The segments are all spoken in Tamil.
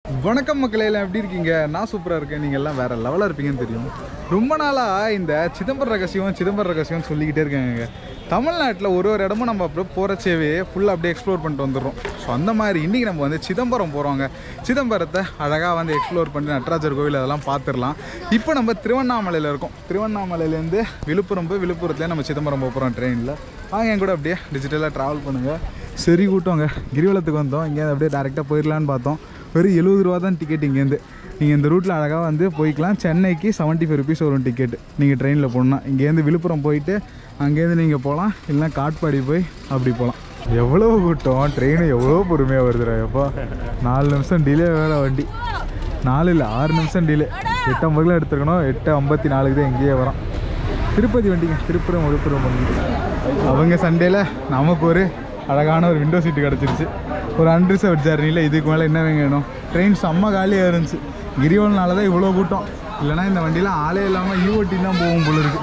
வணக்கம் மக்களே எல்லாம் எப்படி இருக்கீங்க நான் சூப்பராக இருக்கேன் நீங்கள் எல்லாம் வேற லெவலாக இருப்பீங்கன்னு தெரியும் ரொம்ப நாளாக இந்த சிதம்பரம் ரகசியம் சிதம்பரம் ரகசியம் சொல்லிக்கிட்டே இருக்காங்க தமிழ்நாட்டில் ஒரு ஒரு இடமும் நம்ம அப்படியே போகிறச்சேவே ஃபுல்லாக அப்படியே எக்ஸ்ப்ளோர் பண்ணிட்டு வந்துடுறோம் ஸோ அந்த மாதிரி இன்றைக்கி நம்ம வந்து சிதம்பரம் போகிறோங்க சிதம்பரத்தை அழகாக வந்து எக்ஸ்ப்ளோர் பண்ணி நடராஜர் கோவில் அதெல்லாம் பார்த்துடலாம் இப்போ நம்ம திருவண்ணாமலையில் இருக்கோம் திருவண்ணாமலையிலேருந்து விழுப்புரம் போய் விழுப்புரத்துலேயே நம்ம சிதம்பரம் போக போகிறோம் ட்ரெயினில் வாங்க என் கூட அப்படியே டிஜிட்டலாக ட்ராவல் பண்ணுங்கள் சரி கூட்டங்க கிரிவலத்துக்கு வந்தோம் இங்கே அப்படியே டேரெக்டாக போயிடலான்னு பார்த்தோம் வெறும் எழுபது ரூபா தான் டிக்கெட் இங்கேருந்து நீங்கள் இந்த ரூட்டில் அழகாக வந்து போய்க்கலாம் சென்னைக்கு செவன்ட்டி ஃபைவ் ருபீஸ் வரும் டிக்கெட் நீங்கள் ட்ரெயினில் போகணுன்னா இங்கேருந்து விழுப்புரம் போயிட்டு அங்கேருந்து நீங்கள் போகலாம் இல்லைனா காட்பாடி போய் அப்படி போகலாம் எவ்வளோ கூட்டம் ட்ரெயின் எவ்வளோ பொறுமையாக வருதுடா எப்போ நாலு நிமிஷம் டிலே வேறு வண்டி நாலு இல்லை ஆறு நிமிஷம் டிலே எட்டு ஐம்பதுல எடுத்துருக்கணும் எட்டு ஐம்பத்தி நாலுக்கு தான் எங்கேயே வரோம் திருப்பதி வண்டிங்க திருப்புரம் விழுப்புரம் வண்டி அவங்க சண்டேல நமக்கு ஒரு அழகான ஒரு விண்டோ சீட்டு கிடச்சிருச்சு ஒரு அன்ரிசர்வ் ஜர்னியில் இதுக்கு மேலே என்ன வேணும் ட்ரெயின் செம்ம காலியாக இருந்துச்சு கிரிவல்னால தான் இவ்வளோ கூட்டம் இல்லைனா இந்த வண்டியில் ஆளே இல்லாமல் யூஓட்டி தான் போகும் போல இருக்கு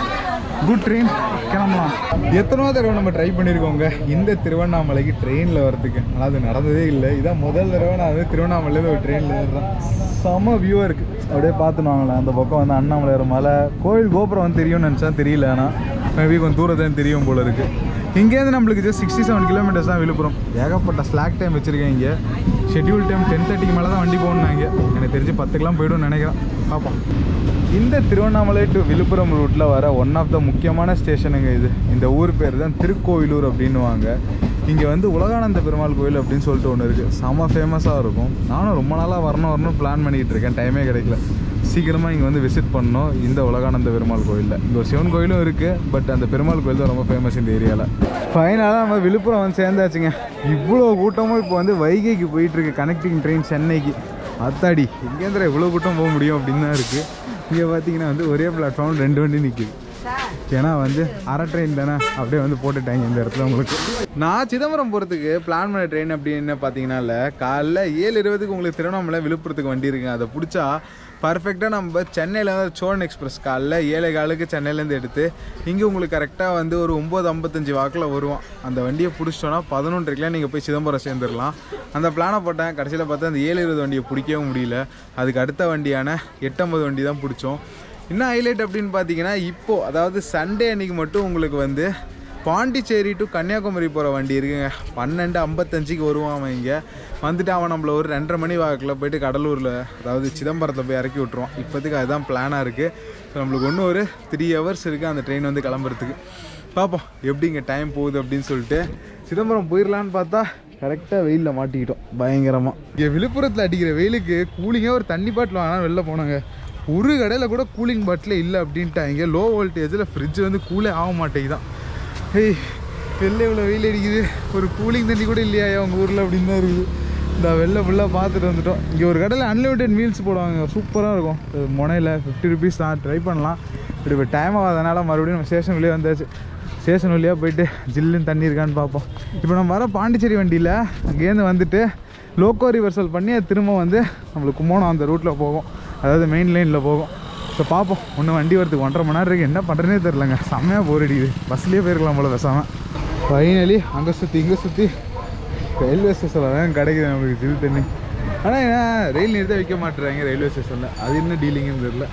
குட் ட்ரெயின் கிளம்பலாம் எத்தனோ தடவை நம்ம ட்ரை பண்ணியிருக்கோங்க இந்த திருவண்ணாமலைக்கு ட்ரெயினில் வரதுக்கு ஆனால் அது நடந்ததே இல்லை இதான் முதல் தடவை நான் வந்து திருவண்ணாமலையில் ஒரு ட்ரெயினில் ஏறுறேன் செம்ம வியூவாக இருக்குது அப்படியே பார்த்துன்னு வாங்களேன் அந்த பக்கம் வந்து அண்ணாமலையார் மலை கோவில் கோபுரம் வந்து தெரியும்னு நினச்சா தெரியல ஆனால் மேபி கொஞ்சம் தூரத்தில் தெரியும் போல இருக்குது இங்கேருந்து நம்மளுக்கு ஜஸ்ட் சிக்ஸ்டி செவன் கிலோமீட்டர்ஸ் தான் விழுப்புரம் ஏகப்பட்ட ஸ்லாக் டைம் வச்சுருக்கேன் இங்கே ஷெட்யூல் டைம் டென் தேர்ட்டிக்கு மேலே தான் வண்டி போகணுன்னாங்க எனக்கு தெரிஞ்சு பத்துக்கெலாம் போய்டும்னு நினைக்கிறேன் பார்ப்போம் இந்த திருவண்ணாமலை டு விழுப்புரம் ரூட்டில் வர ஒன் ஆஃப் த முக்கியமான ஸ்டேஷனுங்க இது இந்த ஊர் பேர் தான் திருக்கோவிலூர் அப்படின்னுவாங்க இங்கே வந்து உலகானந்த பெருமாள் கோயில் அப்படின்னு சொல்லிட்டு ஒன்று இருக்குது செம ஃபேமஸாக இருக்கும் நானும் ரொம்ப நாளாக வரணும் வரணும் பிளான் பண்ணிக்கிட்டு இருக்கேன் டைமே கிடைக்கல சீக்கிரமாக இங்கே வந்து விசிட் பண்ணோம் இந்த உலகானந்த பெருமாள் கோயிலில் இங்கே ஒரு சிவன் கோயிலும் இருக்குது பட் அந்த பெருமாள் கோயில் தான் ரொம்ப ஃபேமஸ் இந்த ஏரியாவில் ஃபைனலாக நம்ம விழுப்புரம் வந்து சேர்ந்தாச்சுங்க இவ்வளோ கூட்டமும் இப்போ வந்து வைகைக்கு போயிட்டுருக்கு கனெக்டிங் ட்ரெயின் சென்னைக்கு அத்தாடி இங்கேந்திர இவ்வளோ கூட்டம் போக முடியும் அப்படின்னு தான் இருக்குது இங்கே பார்த்தீங்கன்னா வந்து ஒரே பிளாட்ஃபார்ம் ரெண்டு வண்டி நிற்குது ஏன்னா வந்து அரை ட்ரெயின் தானே அப்படியே வந்து போட்டுட்டாங்க இந்த இடத்துல உங்களுக்கு நான் சிதம்பரம் போகிறதுக்கு பிளான் பண்ண ட்ரெயின் அப்படின்னு பார்த்தீங்கன்னா இல்லை காலைல ஏழு இருபதுக்கு உங்களுக்கு திருவண்ணாமலை விழுப்புரத்துக்கு வண்டி இருக்குங்க அதை பிடிச்சா பர்ஃபெக்டாக நம்ம சென்னையில் வந்து சோழன் எக்ஸ்பிரஸ் காலைல ஏழை காலுக்கு சென்னையிலேருந்து எடுத்து இங்கே உங்களுக்கு கரெக்டாக வந்து ஒரு ஒம்பது ஐம்பத்தஞ்சு வாக்கில் வருவான் அந்த வண்டியை பிடிச்சிட்டோன்னா பதினொன்றரைக்கெலாம் நீங்கள் போய் சிதம்பரம் சேர்ந்துடலாம் அந்த பிளானை போட்டேன் கடைசியில் பார்த்தா அந்த ஏழு இருபது வண்டியை பிடிக்கவும் முடியல அதுக்கு அடுத்த வண்டியான எட்டம்பது வண்டி தான் பிடிச்சோம் இன்னும் ஹைலைட் அப்படின்னு பார்த்தீங்கன்னா இப்போது அதாவது சண்டே அன்னைக்கு மட்டும் உங்களுக்கு வந்து பாண்டிச்சேரி டு கன்னியாகுமரி போகிற வண்டி இருக்குங்க பன்னெண்டு ஐம்பத்தஞ்சுக்கு வருவான் அவன் இங்கே வந்துட்டு அவன் நம்மளை ஒரு ரெண்டரை மணி வாக்கில் போயிட்டு கடலூரில் அதாவது சிதம்பரத்தில் போய் இறக்கி விட்ருவான் இப்போதைக்கு அதுதான் பிளானாக இருக்குது ஸோ நம்மளுக்கு இன்னும் ஒரு த்ரீ ஹவர்ஸ் இருக்குது அந்த ட்ரெயின் வந்து கிளம்புறதுக்கு பார்ப்போம் எப்படி இங்கே டைம் போகுது அப்படின்னு சொல்லிட்டு சிதம்பரம் போயிடலான்னு பார்த்தா கரெக்டாக வெயிலில் மாட்டிக்கிட்டோம் பயங்கரமாக இங்கே விழுப்புரத்தில் அடிக்கிற வெயிலுக்கு கூலிங்காக ஒரு தண்ணி பாட்டில் வாங்கினா வெளில போனாங்க ஒரு கடையில் கூட கூலிங் பாட்டில் இல்லை அப்படின்ட்டாங்க லோ வோல்டேஜில் ஃப்ரிட்ஜ் வந்து கூலே ஆக மாட்டேங்குதான் ஏய் வெளில இவ்வளோ வெயில் அடிக்குது ஒரு கூலிங் தண்ணி கூட இல்லையா உங்கள் ஊரில் அப்படின்னு தான் இருக்குது இந்த வெளில ஃபுல்லாக பார்த்துட்டு வந்துட்டோம் இங்கே ஒரு கடையில் அன்லிமிட்டெட் மீல்ஸ் போடுவாங்க சூப்பராக இருக்கும் இது முனையில் ஃபிஃப்டி ருபீஸ் தான் ட்ரை பண்ணலாம் இப்படி இப்போ டைம் ஆகாதனால மறுபடியும் நம்ம ஸ்டேஷன் வெளியே வந்தாச்சு ஸ்டேஷன் வழியாக போயிட்டு ஜில்லுன்னு தண்ணி இருக்கான்னு பார்ப்போம் இப்போ நம்ம வர பாண்டிச்சேரி வண்டியில் அங்கேருந்து வந்துட்டு லோக்கோ ரிவர்சல் பண்ணி அது திரும்ப வந்து நம்மளுக்கு கும்போணம் அந்த ரூட்டில் போகும் அதாவது மெயின் லைனில் போகும் ஸோ பார்ப்போம் ஒன்று வண்டி வரதுக்கு ஒன்றரை மணி நேரம் இருக்குது என்ன பண்ணுறேனே தெரிலங்க செம்மையாக போர் அடிக்குது பஸ்லேயே போயிருக்கலாம் போல பேசாமல் ஃபைனலி அங்கே சுற்றி இங்கே சுற்றி ரயில்வே ஸ்டேஷனில் தான் கிடைக்குது நம்மளுக்கு ஜில் தண்ணி ஆனால் ஏன் ரயில் நிறுத்த வைக்க மாட்டுறாங்க ரயில்வே ஸ்டேஷனில் அது என்ன டீலிங்குன்னு தெரில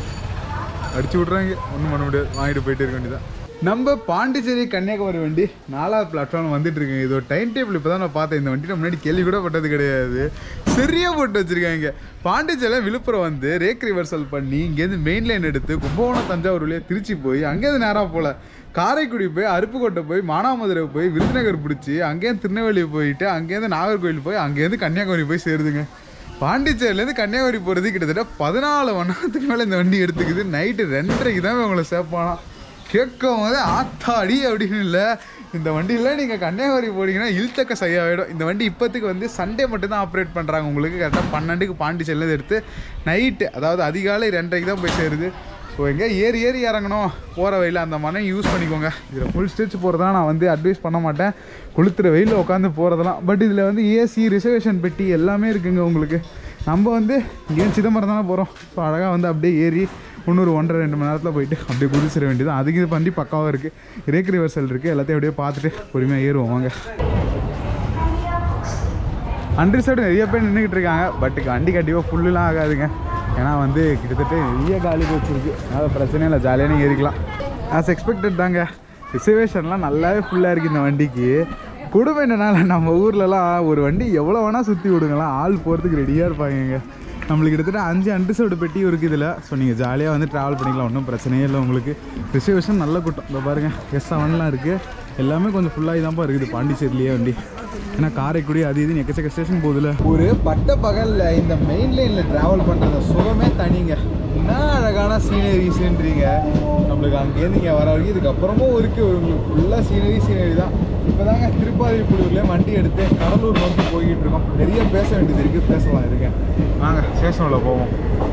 அடிச்சு விட்றாங்க ஒன்றும் பண்ண முடியாது வாங்கிட்டு போயிட்டு இருக்க வேண்டியதான் நம்ம பாண்டிச்சேரி கன்னியாகுமரி வண்டி நாலாவது பிளாட்ஃபார்ம் வந்துட்டு இருக்குங்க இது ஒரு டைம் டேபிள் இப்போ தான் நான் பார்த்தேன் இந்த வண்டி முன்னாடி கேள்வி கூட பட்டது கிடையாது சரியாக போட்டு வச்சுருக்காங்க பாண்டிச்சேரியில் விழுப்புரம் வந்து ரேக் ரிவர்சல் பண்ணி இங்கேருந்து மெயின் லைன் எடுத்து கும்பகோணம் தஞ்சாவூர் வழியாக திருச்சி போய் அங்கேருந்து நேராக போகல காரைக்குடி போய் அருப்புக்கோட்டை போய் மானாமதுரை போய் விருதுநகர் பிடிச்சி அங்கேருந்து திருநெல்வேலி போயிட்டு அங்கேருந்து நாகர்கோவில் போய் அங்கேருந்து கன்னியாகுமரி போய் சேருதுங்க பாண்டிச்சேரியிலேருந்து கன்னியாகுமரி போகிறது கிட்டத்தட்ட பதினாலு மணி நேரத்துக்கு மேலே இந்த வண்டி எடுத்துக்குது நைட்டு ரெண்டரைக்கு தான் உங்களை சேர்ப்பானா கேட்கும் போது ஆத்தாடி அப்படின்னு இல்லை இந்த வண்டியில் நீங்கள் கன்னியாகுமரி போனீங்கன்னா இழுத்தக்க சரியாகிடும் இந்த வண்டி இப்போத்துக்கு வந்து சண்டே மட்டும் தான் ஆப்ரேட் பண்ணுறாங்க உங்களுக்கு கரெக்டாக பன்னெண்டுக்கு பாண்டிச்சேரியிலேருந்து எடுத்து நைட்டு அதாவது அதிகாலை ரெண்டரைக்கு தான் போய் சேருது ஸோ எங்கே ஏறி ஏறி இறங்கணும் போகிற வழியில் அந்த மனம் யூஸ் பண்ணிக்கோங்க இதில் ஃபுல் ஸ்டிச் போகிறதெல்லாம் நான் வந்து அட்வைஸ் பண்ண மாட்டேன் கொளுத்துற வெயிலில் உட்காந்து போகிறதெல்லாம் பட் இதில் வந்து ஏசி ரிசர்வேஷன் பெட்டி எல்லாமே இருக்குங்க உங்களுக்கு நம்ம வந்து இங்கேயும் சிதம்பரம் தானே போகிறோம் ஸோ அழகாக வந்து அப்படியே ஏறி இன்னொரு ஒன்றரை ரெண்டு மணி நேரத்தில் போயிட்டு அப்படியே குதிச்சிட வேண்டியது அதுக்கு இது பண்ணி பக்காவாக இருக்குது ரேக் ரிவர்சல் இருக்குது எல்லாத்தையும் அப்படியே பார்த்துட்டு பொறுமையாக ஏறுவோம் வாங்க அண்டர் சைடு நிறைய பேர் நின்றுக்கிட்டு இருக்காங்க பட் வண்டி கண்டிப்பாக ஃபுல்லுலாம் ஆகாதுங்க ஏன்னா வந்து கிட்டத்தட்ட நிறைய காலி கோச் இருக்குது அதனால் பிரச்சனை இல்லை ஜாலியாக நீங்கள் ஏறிக்கலாம் ஆஸ் எக்ஸ்பெக்டட் தாங்க ரிசர்வேஷன்லாம் நல்லாவே ஃபுல்லாக இருக்குது இந்த வண்டிக்கு கொடுமை என்னன்னா நம்ம ஊர்லலாம் ஒரு வண்டி எவ்வளோ வேணால் சுற்றி விடுங்கலாம் ஆள் போகிறதுக்கு ரெடியாக இருப்பாங்க நம்மளுக்கு கிட்டத்தட்ட அஞ்சு அன்ரிசர்வ்டு பெட்டியும் இருக்குது இதில் ஸோ நீங்கள் ஜாலியாக வந்து ட்ராவல் பண்ணிக்கலாம் ஒன்றும் பிரச்சனையே இல்லை உங்களுக்கு ரிசர்வேஷன் நல்ல கூட்டம் இந்த பாருங்கள் எஸ் செவன்லாம் இருக்குது எல்லாமே கொஞ்சம் ஃபுல்லாகி தான்ப்பா இருக்குது பாண்டிச்சேரிலேயே வண்டி ஏன்னா காரைக்குடி அது இதுன்னு எக்கச்சக்க ஸ்டேஷன் போகுதுல ஒரு பட்ட பகலில் இந்த மெயின் லைனில் ட்ராவல் பண்ணுறது சுகமே தனிங்க என்ன அழகான சீனரிஸ்ன்றீங்க நம்மளுக்கு அங்கேருந்து இங்கே வர வரைக்கும் இதுக்கப்புறமும் இருக்குது உங்களுக்கு ஃபுல்லாக சீனரி சீனரி தான் இப்போ தாங்க திருப்பாதிரிப்புடூர்லேயே வண்டி எடுத்து கடலூர் நோக்கி போய்கிட்டு இருக்கோம் நிறைய பேச வேண்டியது இருக்குது பேசலாம் இருக்கேன் வாங்க ஸ்டேஷனில் போவோம்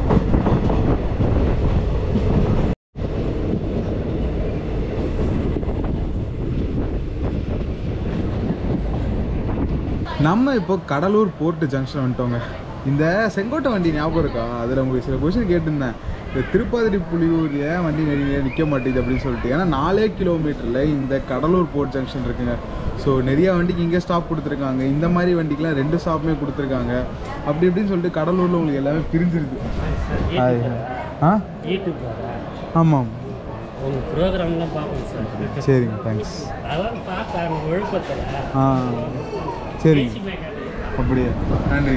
நம்ம இப்போ கடலூர் போர்ட் ஜங்ஷன் வந்துட்டோங்க இந்த செங்கோட்டை வண்டி ஞாபகம் இருக்கா அதில் உங்களுக்கு சில கொஸ்டின் கேட்டிருந்தேன் இந்த திருப்பாதிரி புலியூர் ஏன் வண்டி நிறைய நிற்க மாட்டேங்குது அப்படின்னு சொல்லிட்டு ஏன்னா நாலே கிலோமீட்டரில் இந்த கடலூர் போர்ட் ஜங்ஷன் இருக்குங்க ஸோ நிறைய வண்டிக்கு இங்கே ஸ்டாப் கொடுத்துருக்காங்க இந்த மாதிரி வண்டிக்கெலாம் ரெண்டு ஸ்டாப்புமே கொடுத்துருக்காங்க அப்படி இப்படின்னு சொல்லிட்டு கடலூரில் உங்களுக்கு எல்லாமே பிரிஞ்சிருக்கு ஆ யூடியூப் ஆமாம் உங்கள் ப்ரோக்ராம்லாம் பார்ப்போம் சார் சரிங்க தேங்க்ஸ் அதெல்லாம் பார்த்தேன் எனக்கு விழுப்பத்தில் ஆ சரிங்க அப்படியே நன்றி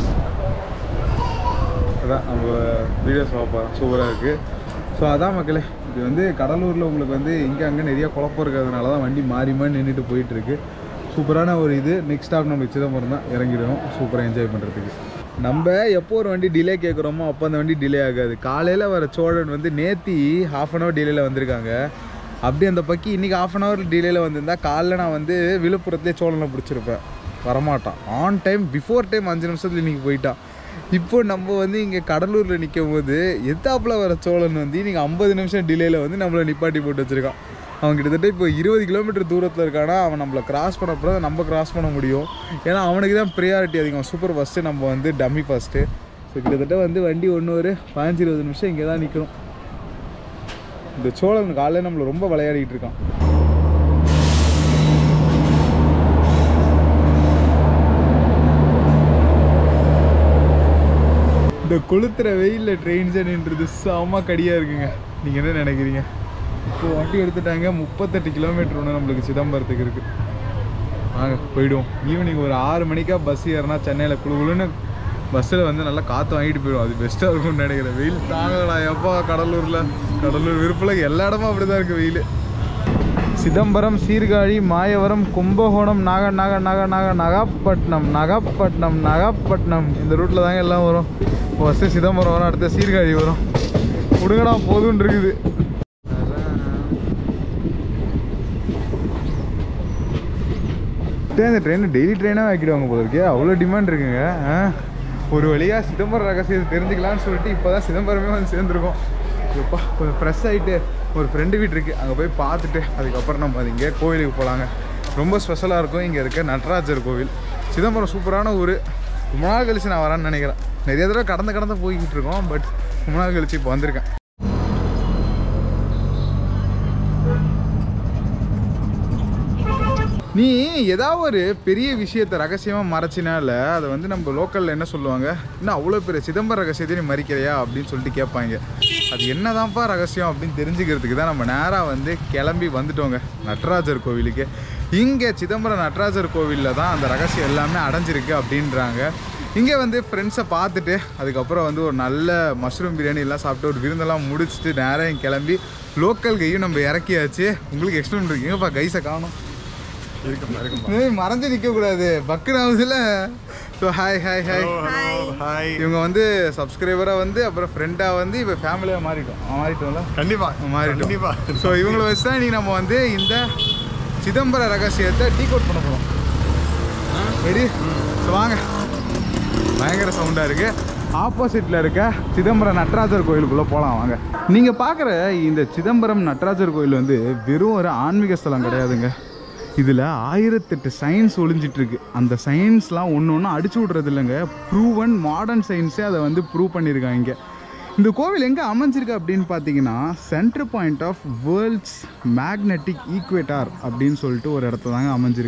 அதான் நம்ம வீடியோஸ் பார்ப்போம் சூப்பராக இருக்குது ஸோ அதான் மக்களே இது வந்து கடலூரில் உங்களுக்கு வந்து இங்கே அங்கே நிறைய குழப்பம் இருக்கிறதுனால தான் வண்டி மாறி மாறி நின்றுட்டு போயிட்டுருக்கு சூப்பரான ஒரு இது நெக்ஸ்ட் ஸ்டாப் நம்ம சிதம்பரம் தான் இறங்கிடுவோம் சூப்பராக என்ஜாய் பண்ணுறதுக்கு நம்ம எப்போ ஒரு வண்டி டிலே கேட்குறோமோ அப்போ அந்த வண்டி டிலே ஆகாது காலையில் வர சோழன் வந்து நேத்தி ஹாஃப் அன் ஹவர் டிலேயில் வந்திருக்காங்க அப்படி அந்த பக்கி இன்றைக்கி ஹாஃப் அன் ஹவர் டிலேயில் வந்திருந்தா காலைல நான் வந்து விழுப்புரத்துலேயே சோழனை பிடிச்சிருப்பேன் வரமாட்டான் ஆன் டைம் பிஃபோர் டைம் அஞ்சு நிமிஷத்துல இன்றைக்கி போயிட்டான் இப்போ நம்ம வந்து இங்கே கடலூரில் நிற்கும் போது எத்தாப்பில் வர சோழன் வந்து இன்றைக்கி ஐம்பது நிமிஷம் டிலேயில் வந்து நம்மளை நிப்பாட்டி போட்டு வச்சுருக்கான் அவன் கிட்டத்தட்ட இப்போ இருபது கிலோமீட்டர் தூரத்தில் இருக்கானா அவன் நம்மளை கிராஸ் பண்ணப்போ தான் நம்ம கிராஸ் பண்ண முடியும் ஏன்னா அவனுக்கு தான் ப்ரியாரிட்டி அதிகம் சூப்பர் ஃபஸ்ட்டு நம்ம வந்து டம்மி ஃபஸ்ட்டு ஸோ கிட்டத்தட்ட வந்து வண்டி ஒன்று ஒரு பதினஞ்சு இருபது நிமிஷம் இங்கே தான் நிற்கணும் இந்த சோழன் காலையில் நம்மளை ரொம்ப விளையாடிட்டு இருக்கான் இந்த கொளுத்துற வெயிலில் ட்ரெயின் ஜர்னின்றது செம கடியாக இருக்குங்க நீங்கள் என்ன நினைக்கிறீங்க இப்போ வண்டி எடுத்துட்டாங்க முப்பத்தெட்டு கிலோமீட்டர் ஒன்று நம்மளுக்கு சிதம்பரத்துக்கு இருக்குது வாங்க போயிடுவோம் ஈவினிங் ஒரு ஆறு மணிக்கா பஸ் ஏறினா சென்னையில் குழு குழுன்னு பஸ்ஸில் வந்து நல்லா காற்று வாங்கிட்டு போயிடும் அது பெஸ்ட்டாக இருக்கும்னு நினைக்கிறேன் வெயில் தாங்கலாம் எப்போ கடலூரில் கடலூர் விருப்பில் எல்லா இடமும் அப்படி தான் இருக்குது வெயில் சிதம்பரம் சீர்காழி மாயவரம் கும்பகோணம் நாக நாக நாக நாக நாகப்பட்டினம் நாகப்பட்டினம் நாகப்பட்டினம் இந்த ரூட்டில் தாங்க எல்லாம் வரும் ஃபஸ்ட்டு சிதம்பரம் வரும் அடுத்து சீர்காழி வரும் விடுங்கடா போதும்னு இருக்குது இந்த ட்ரெயின் டெய்லி ட்ரெயினாக ஆக்கிடுவாங்க போல இருக்கே அவ்வளோ டிமாண்ட் இருக்குங்க ஆ. ஒரு வழியாக சிதம்பரம் ரகசியத்தை தெரிஞ்சுக்கலாம்னு சொல்லிட்டு இப்போ தான் சிதம்பரமே வந்து சேர்ந்துருக்கோம் இப்போ கொஞ்சம் ஃப்ரெஷ் ஆகிட்டு ஒரு ஃப்ரெண்டு வீடு இருக்குது அங்கே போய் பார்த்துட்டு அதுக்கப்புறம் நம்ம அது இங்கே கோவிலுக்கு போகலாங்க ரொம்ப ஸ்பெஷலாக இருக்கும் இங்கே இருக்க நடராஜர் கோவில் சிதம்பரம் சூப்பரான ஊர் ரொம்ப நாள் கழிச்சு நான் வரேன்னு நினைக்கிறேன் நிறைய தடவை கடந்து கடந்து போய்கிட்டு இருக்கோம் பட் ரொம்ப நாள் கழிச்சு இப்போ வந்திருக்கேன் நீ ஏதாவது ஒரு பெரிய விஷயத்தை ரகசியமாக மறைச்சினால அதை வந்து நம்ம லோக்கலில் என்ன சொல்லுவாங்க இன்னும் அவ்வளோ பெரிய சிதம்பரம் ரகசியத்தை நீ மறிக்கிறியா அப்படின்னு சொல்லிட்டு கேட்பாங்க அது என்னதான்ப்பா ரகசியம் அப்படின்னு தெரிஞ்சுக்கிறதுக்கு தான் நம்ம நேராக வந்து கிளம்பி வந்துட்டோங்க நடராஜர் கோவிலுக்கு இங்கே சிதம்பரம் நடராஜர் கோவிலில் தான் அந்த ரகசியம் எல்லாமே அடைஞ்சிருக்கு அப்படின்றாங்க இங்கே வந்து ஃப்ரெண்ட்ஸை பார்த்துட்டு அதுக்கப்புறம் வந்து ஒரு நல்ல மஷ்ரூம் பிரியாணி எல்லாம் சாப்பிட்டு ஒரு விருந்தெல்லாம் முடிச்சுட்டு நேராக இங்க கிளம்பி லோக்கல் கையும் நம்ம இறக்கியாச்சு உங்களுக்கு எக்ஸ்பிளைன் இருக்கீங்கப்பா கைஸை காணும் ஏய், மறைஞ்சு நிக்க கூடாது பக்குன்னு ஆகுதுல so hi hi hi hi இவங்க வந்து சப்ஸ்கிரைபரா வந்து அப்புறம் ஃப்ரெண்டா வந்து இப்போ ஃபேமிலியா மாறிட்டோம் ஆ, மாறிட்டோம்ல கண்டிப்பா மாறிட்டோம் கண்டிப்பா ஸோ இவங்கள வச்சு தான் நீ நம்ம வந்து இந்த சிதம்பர ரகசியத்தை டீ கோட் பண்ண போகிறோம் ரெடி ஸோ வாங்க பயங்கர சவுண்டாக இருக்கு ஆப்போசிட்டில் இருக்க சிதம்பரம் நடராஜர் கோயிலுக்குள்ளே போகலாம் வாங்க நீங்கள் பார்க்குற இந்த சிதம்பரம் நடராஜர் கோயில் வந்து வெறும் ஒரு ஆன்மீக ஸ்தலம் கிடையாதுங்க இதில் ஆயிரத்தெட்டு சயின்ஸ் ஒளிஞ்சிட்டு இருக்கு அந்த சயின்ஸ்லாம் ஒன்று ஒன்று அடிச்சு விட்றது இல்லைங்க ப்ரூவன் மாடர்ன் சயின்ஸே அதை வந்து ப்ரூவ் பண்ணியிருக்காங்க இங்கே இந்த கோவில் எங்கே அமைஞ்சிருக்கு அப்படின்னு பார்த்தீங்கன்னா centre point of world's magnetic equator அப்படின்னு சொல்லிட்டு ஒரு இடத்துல தாங்க அமைஞ்சிருக்கு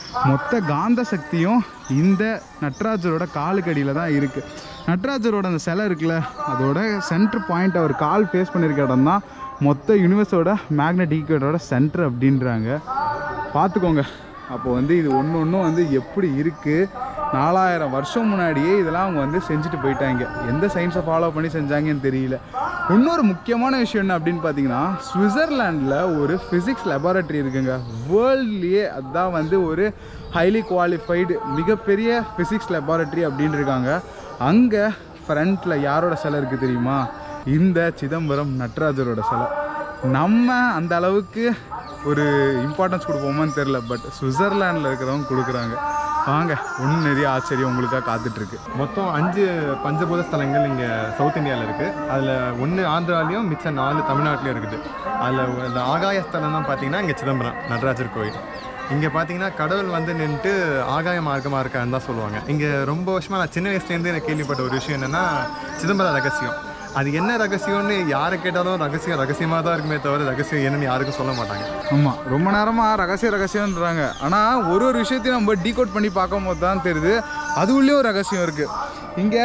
மொத்த காந்த சக்தியும் இந்த நட்ராஜரோட காலுக்கடியில் தான் இருக்குது நட்ராஜரோட அந்த சிலை இருக்குல்ல அதோட சென்டர் பாயிண்ட் அவர் கால் ஃபேஸ் பண்ணியிருக்க இடம் தான் மொத்த யூனிவர்ஸோட மேக்னெட் ஈக்குவேட்டரோட சென்டர் அப்படின்றாங்க பார்த்துக்கோங்க அப்போ வந்து இது ஒன்று ஒன்றும் வந்து எப்படி இருக்குது நாலாயிரம் வருஷம் முன்னாடியே இதெல்லாம் அவங்க வந்து செஞ்சுட்டு போயிட்டாங்க எந்த சயின்ஸை ஃபாலோ பண்ணி செஞ்சாங்கன்னு தெரியல இன்னொரு முக்கியமான விஷயம் என்ன அப்படின்னு பார்த்தீங்கன்னா சுவிட்சர்லாண்டில் ஒரு ஃபிசிக்ஸ் லெபார்ட்டரி இருக்குங்க வேர்ல்ட்லேயே அதுதான் வந்து ஒரு ஹைலி குவாலிஃபைடு மிகப்பெரிய ஃபிசிக்ஸ் லெபார்ட்டரி அப்படின்னு இருக்காங்க அங்கே ஃப்ரண்ட்டில் யாரோட சிலை இருக்குது தெரியுமா இந்த சிதம்பரம் நட்ராஜரோட சிலை நம்ம அந்த அளவுக்கு ஒரு இம்பார்ட்டன்ஸ் கொடுப்போமான்னு தெரில பட் சுவிட்சர்லாண்டில் இருக்கிறவங்க கொடுக்குறாங்க வாங்க ஒன்றும் நிறைய ஆச்சரியம் உங்களுக்காக காத்துட்ருக்கு மொத்தம் அஞ்சு பஞ்சபூத ஸ்தலங்கள் இங்கே சவுத் இந்தியாவில் இருக்குது அதில் ஒன்று ஆந்திராலையும் மிச்சம் நாலு தமிழ்நாட்டிலையும் இருக்குது அதில் இந்த ஆகாய ஸ்தலம் தான் பார்த்தீங்கன்னா இங்கே சிதம்பரம் நடராஜர் கோயில் இங்கே பார்த்தீங்கன்னா கடவுள் வந்து நின்றுட்டு ஆகாய மார்க்கமாக இருக்கான்னு தான் சொல்லுவாங்க இங்கே ரொம்ப வருஷமாக நான் சின்ன வயசுலேருந்து எனக்கு கேள்விப்பட்ட ஒரு விஷயம் என்னென்னா சிதம்பரம் ரகசியம் அது என்ன ரகசியம்னு யாரை கேட்டாலும் ரகசியம் ரகசியமாக தான் இருக்குமே தவிர ரகசியம் என்னன்னு யாருக்கும் சொல்ல மாட்டாங்க ஆமாம் ரொம்ப நேரமாக ரகசிய ரகசியம்ன்றாங்க ஆனால் ஒரு ஒரு விஷயத்தையும் நம்ம டீகோட் பண்ணி பார்க்கும்போது தான் தெரியுது அதுவுள்ளேயும் ஒரு ரகசியம் இருக்குது இங்கே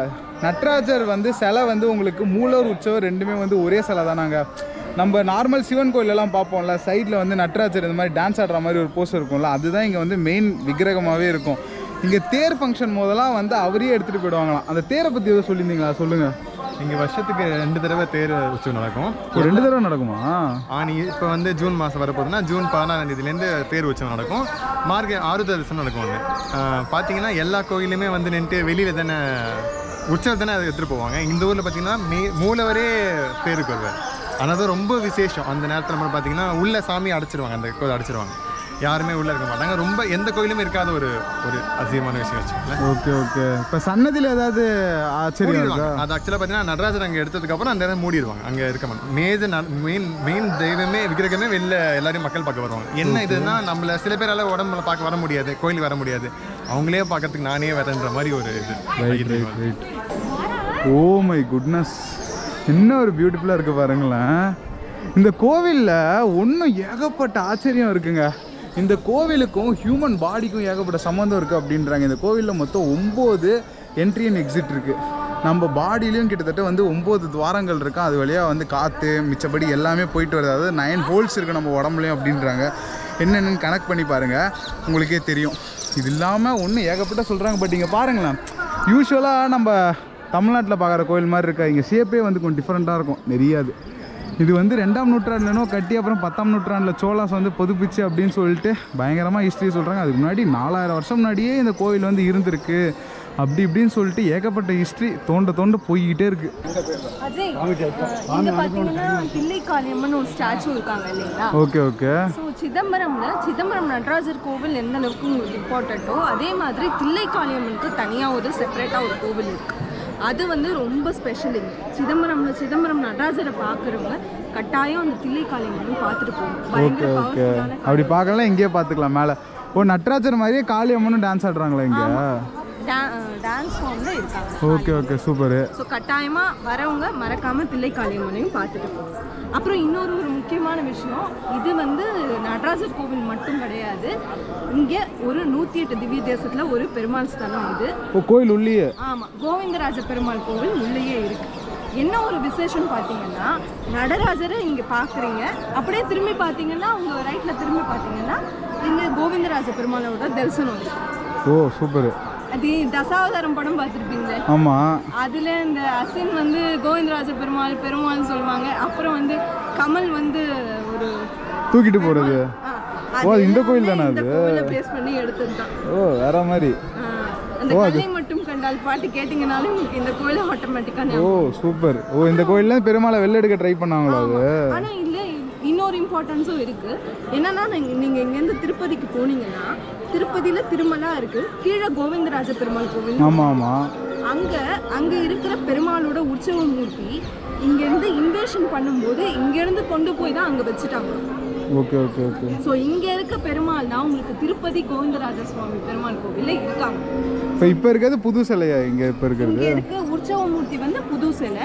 நட்ராஜர் வந்து சிலை வந்து உங்களுக்கு மூலவர் உற்சவர் ரெண்டுமே வந்து ஒரே சிலை தானாங்க நம்ம நார்மல் சிவன் கோயிலெல்லாம் பார்ப்போம்ல சைடில் வந்து நட்ராஜர் இந்த மாதிரி டான்ஸ் ஆடுற மாதிரி ஒரு போஸ் இருக்கும்ல அதுதான் இங்கே வந்து மெயின் விக்கிரகமாகவே இருக்கும் இங்கே தேர் ஃபங்க்ஷன் போதெல்லாம் வந்து அவரே எடுத்துகிட்டு போயிடுவாங்களாம் அந்த தேரை பற்றி எதுவும் சொல்லியிருந்தீங்களா சொல்லுங்கள் இங்கே வருஷத்துக்கு ரெண்டு தடவை தேர் உற்சவம் நடக்கும் ஒரு ரெண்டு தடவை நடக்குமா ஆனி இப்போ வந்து ஜூன் மாதம் வரப்போகுதுன்னா ஜூன் பதினாறாம் தேதியிலேருந்து தேர் உற்சவம் நடக்கும் மார்க ஆறு தரிசனம் நடக்கும் ஒன்று பார்த்தீங்கன்னா எல்லா கோயிலுமே வந்து நின்றுட்டு வெளியில் தானே உற்சவம் தானே அதை எடுத்துகிட்டு போவாங்க இந்த ஊரில் பார்த்தீங்கன்னா மே மூலவரே தேருக்கு வருவார் ஆனால் அது ரொம்ப விசேஷம் அந்த நேரத்தில் நம்ம பார்த்தீங்கன்னா உள்ள சாமி அடைச்சிருவாங்க அந்த கோயில் அடைச்சிருவாங்க யாருமே உள்ளே இருக்க மாட்டாங்க ரொம்ப எந்த கோயிலுமே இருக்காத ஒரு ஒரு அதிகமான விஷயம் வச்சுக்கோங்களேன் ஓகே ஓகே இப்போ சன்னதியில் ஏதாவது ஆச்சரியம் இருக்கா மூடிடுவாங்க அது ஆக்சுவலாக பார்த்தீங்கன்னா நடராஜர் அங்கே எடுத்ததுக்கப்புறம் அந்த இடம் மூடிடுவாங்க அங்கே இருக்க மாட்டாங்க மேஜர் மெயின் மெயின் தெய்வமே விக்கிரகமே வெளில எல்லாரையும் மக்கள் பார்க்க வருவாங்க என்ன இதுன்னா நம்மள சில பேரால உடம்புல பார்க்க வர முடியாது கோயிலுக்கு வர முடியாது அவங்களே பார்க்கறதுக்கு நானே வரேன்ற மாதிரி ஒரு இது right right right oh my goodness என்ன ஒரு பியூட்டிஃபுல்லாக இருக்குது பாருங்களேன் இந்த கோவிலில் ஒன்றும் ஏகப்பட்ட ஆச்சரியம் இருக்குங்க இந்த கோவிலுக்கும் ஹியூமன் பாடிக்கும் ஏகப்பட்ட சம்மந்தம் இருக்குது அப்படின்றாங்க இந்த கோவிலில் மொத்தம் ஒம்பது என்ட்ரி அண்ட் எக்ஸிட் இருக்குது நம்ம பாடியிலையும் கிட்டத்தட்ட வந்து ஒம்பது துவாரங்கள் இருக்கும் அது வழியாக வந்து காற்று மிச்சப்படி எல்லாமே போயிட்டு வருது அதாவது நைன் ஹோல்ஸ் இருக்குது நம்ம உடம்புலையும் அப்படின்றாங்க என்னென்னு கனெக்ட் பண்ணி பாருங்கள் உங்களுக்கே தெரியும் இது இல்லாமல் ஒன்று ஏகப்பட்ட சொல்கிறாங்க பட் இங்கே பாருங்களேன் யூஸ்வலாக நம்ம தமிழ்நாட்டில் பார்க்குற கோயில் மாதிரி இருக்கா இங்கே ஷேப்பே வந்து கொஞ்சம் டிஃப்ரெண்ட்டாக இருக்கும் நிறைய அது இது வந்து ரெண்டாம் நூற்றாண்டுலனோ கட்டி அப்புறம் பத்தாம் நூற்றாண்டில் சோலாஸ் வந்து பொதுப்பிச்சு அப்படின்னு சொல்லிட்டு பயங்கரமாக ஹிஸ்ட்ரி சொல்கிறாங்க அதுக்கு முன்னாடி நாலாயிரம் வருஷம் முன்னாடியே இந்த கோயில் வந்து இருந்திருக்கு அப்படி இப்படின்னு சொல்லிட்டு ஏகப்பட்ட ஹிஸ்ட்ரி தோண்ட தோண்ட போய்கிட்டே இருக்குது அஜய் அஹ் இங்க பாத்தீங்கன்னா தில்லைக்காளியம்மன் ஒரு ஸ்டாச்சு இருக்காங்க இல்லைங்களா ஓகே ஓகே ஸோ சிதம்பரம்ல சிதம்பரம் நடராஜர் கோவில் எந்த அளவுக்கு உங்களுக்கு இம்பார்ட்டண்ட்டோ அதே மாதிரி தில்லைக்காளியம்மனுக்கு தனியாக ஒரு செப்பரேட்டாக ஒரு கோவில் இருக்கு அது வந்து ரொம்ப ஸ்பெஷல் இங்க சிதம்பரம்ல சிதம்பரம் நடராஜரை பார்க்குறவங்க கட்டாயம் அந்த தில்லைக்காளியம்மனும் பார்த்துட்டு போகணும் ஓகே பயங்கர ஓகே பவர்ஃபுல்லான அப்படி பார்க்கலாம் இங்கேயே பார்த்துக்கலாம் மேலே ஓ நட்ராஜர் மாதிரியே காளி அம்மனும் டான்ஸ் ஆடுறாங்களா இங்கே டான்ஸ் ஃபார்ம்ல இருக்காங்க ஓகே ஓகே சூப்பரு ஸோ கட்டாயமாக வரவங்க மறக்காமல் தில்லைக்காளியம்மனையும் பார்த்துட்டு போகணும் அப்புறம் இன்னொரு ஒரு முக்கியமான விஷயம் இது வந்து நடராஜர் கோவில் மட்டும் கிடையாது இங்கே ஒரு நூற்றி எட்டு திவ்ய தேசத்தில் ஒரு பெருமாள் ஸ்தலம் இது ஓ கோயில் உள்ளேயே ஆமாம் கோவிந்தராஜ பெருமாள் கோவில் உள்ளேயே இருக்கு என்ன ஒரு விசேஷம் பார்த்தீங்கன்னா நடராஜரை இங்கே பார்க்குறீங்க அப்படியே திரும்பி பார்த்தீங்கன்னா உங்கள் ரைட்டில் திரும்பி பார்த்தீங்கன்னா இங்கே கோவிந்தராஜ பெருமாளோட தரிசனம் இருக்கு ஓ சூப்பரு அது தசாவதாரம் படம் பார்த்துருப்பீங்களே ஆமாம் அதுல இந்த அசின் வந்து கோவிந்தராஜ பெருமாள் பெருமாள்னு சொல்லுவாங்க அப்புறம் வந்து கமல் வந்து ஒரு தூக்கிட்டு போகிறது ஆ, ஓ, அது இந்த கோயில் எல்லாமே தானா இந்த அது? கோவிலை பேஸ் பண்ணி எடுத்தது தான் ஓ வேற மாதிரி அந்த கலை மட்டும் கண்டால் பாட்டு கேட்டிங்கனாலே உங்களுக்கு இந்த கோயில ஆட்டோமேட்டிக்காக ஓ சூப்பர் ஓ இந்த கோயில்ல பெருமாளை வெளில எடுக்க ட்ரை பண்ணாங்களா அது ஆனா இதுல இன்னொரு இம்பார்ட்டன்ஸும் இருக்கு என்னன்னா நீங்க நீங்க இங்கேருந்து திருப்பதிக்கு போனீங்கன்னா திருப்பதியில திருமலா இருக்கு கீழே கோவிந்தராஜ பெருமாள் கோவில் ஆமாம் ஆமாம் அங்க அங்க இருக்கிற பெருமாளோட உற்சவ மூர்த்தி இங்க இருந்து இன்வேஷன் பண்ணும்போது இங்க இருந்து கொண்டு போய் தான் அங்க வச்சுட்டாங்க ஓகே ஓகே ஓகே ஸோ இங்க இருக்க பெருமாள் தான் உங்களுக்கு திருப்பதி கோவிந்தராஜ சுவாமி பெருமாள் கோவில்ல இருக்காங்க இப்போ இப்போ இருக்கிறது புது சிலையா இங்கே இப்போ இருக்கிறது இங்க இருக்க உற்சவ மூர்த்தி வந்து புது சிலை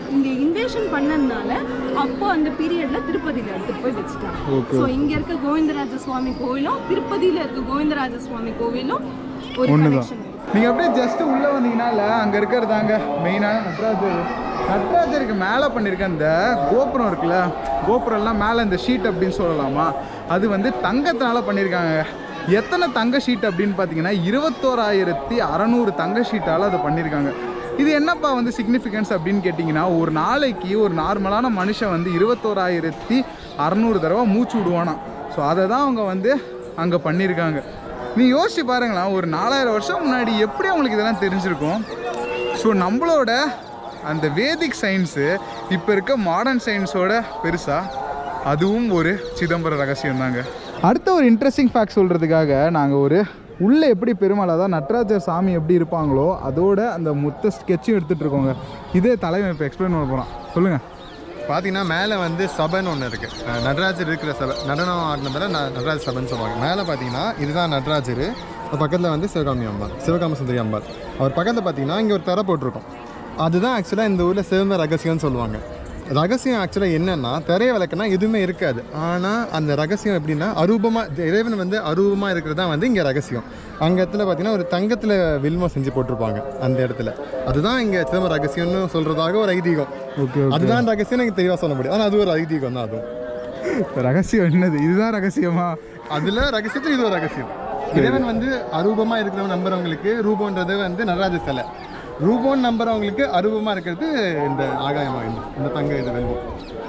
இங்கே இன்வேஷன் பண்ணதுனால அப்போ அந்த பீரியட்ல திருப்பதியில் எடுத்துட்டு போய் வச்சுட்டாங்க Okay. ஸோ இங்கே இருக்க கோவிந்தராஜ சுவாமி கோவிலும் திருப்பதியில் இருக்க கோவிந்தராஜ சுவாமி கோவிலும் ஒரு ஒண்ணுதான் கனெக்ஷன் நீங்க அப்படியே ஜஸ்ட் உள்ள வந்தீங்கன்னா இல்ல, அங்க இருக்கிறதாங்க மெயினான நட்ராஜர் நட்ராஜருக்கு மேலே பண்ணியிருக்க அந்த கோபுரம் இருக்குல்ல கோபுரம் எல்லாம் மேலே இந்த ஷீட் அப்படின்னு சொல்லலாமா அது வந்து தங்கத்தினால பண்ணியிருக்காங்க எத்தனை தங்க ஷீட் அப்படின்னு பார்த்தீங்கன்னா இருபத்தோராயிரத்தி அறநூறு தங்க ஷீட்டால் அதை பண்ணியிருக்காங்க இது என்னப்பா வந்து சிக்னிஃபிகன்ஸ் அப்படின்னு கேட்டிங்கன்னா ஒரு நாளைக்கு ஒரு நார்மலான மனுஷன் வந்து இருபத்தோராயிரத்தி அறநூறு தடவை மூச்சு விடுவானா ஸோ அதை தான் அவங்க வந்து அங்கே பண்ணியிருக்காங்க நீ யோசிச்சு பாருங்களேன் ஒரு நாலாயிரம் வருஷம் முன்னாடி எப்படி அவங்களுக்கு இதெல்லாம் தெரிஞ்சிருக்கும் ஸோ நம்மளோட அந்த வேதிக் சயின்ஸு இப்போ இருக்க மாடர்ன் சயின்ஸோட பெருசா அதுவும் ஒரு சிதம்பர ரகசியம் தாங்க அடுத்த ஒரு இன்ட்ரெஸ்டிங் ஃபேக்ட் சொல்கிறதுக்காக நாங்கள் ஒரு உள்ளே எப்படி பெருமாள் அதாவது நட்ராஜர் சாமி எப்படி இருப்பாங்களோ அதோட அந்த மொத்த ஸ்கெட்சும் எடுத்துகிட்டு இருக்கோங்க இதே தலைவன் இப்போ எக்ஸ்பிளைன் பண்ண போகிறான் சொல்லுங்கள் பார்த்தீங்கன்னா மேலே வந்து சபைன்னு ஒன்று இருக்குது நடராஜர் இருக்கிற சபை நடனம் ஆடினதால ந நடராஜ சபைன்னு சொல்லுவாங்க மேலே பார்த்தீங்கன்னா இதுதான் நடராஜர் பக்கத்தில் வந்து சிவகாமி அம்பாள் சிவகாம சுந்தரி அம்பாள் அவர் பக்கத்தில் பார்த்தீங்கன்னா இங்கே ஒரு தர போட்டிருக்கோம் அதுதான் ஆக்சுவலாக இந்த ஊரில் சிவந்த ரகசியம்னு சொல்லுவாங்க ரகசியம் ஆக்சுவலாக என்னன்னா திரைய விளக்குனா எதுவுமே இருக்காது ஆனால் அந்த ரகசியம் எப்படின்னா அரூபமாக இறைவன் வந்து அரூபமாக இருக்கிறது தான் வந்து இங்கே ரகசியம் அங்கே இடத்துல பார்த்தீங்கன்னா ஒரு தங்கத்தில் வில்மம் செஞ்சு போட்டிருப்பாங்க அந்த இடத்துல அதுதான் இங்கே சிதம்பரம் ரகசியம்னு சொல்கிறதாக ஒரு ஐதீகம் ஓகே அதுதான் ரகசியம் எனக்கு தெளிவாக சொல்ல முடியும் ஆனால் அது ஒரு ஐதீகம் தான் அதுவும் ரகசியம் என்னது இதுதான் ரகசியமா அதில் ரகசியத்தில் இது ஒரு ரகசியம் இறைவன் வந்து அரூபமாக இருக்கிறவங்க நம்புறவங்களுக்கு ரூபம்ன்றது வந்து நடராஜ சிலை ரூபம் நம்புறவங்களுக்கு அரூபமாக இருக்கிறது இந்த ஆகாயமாக இந்த தங்க இது வெல்வம்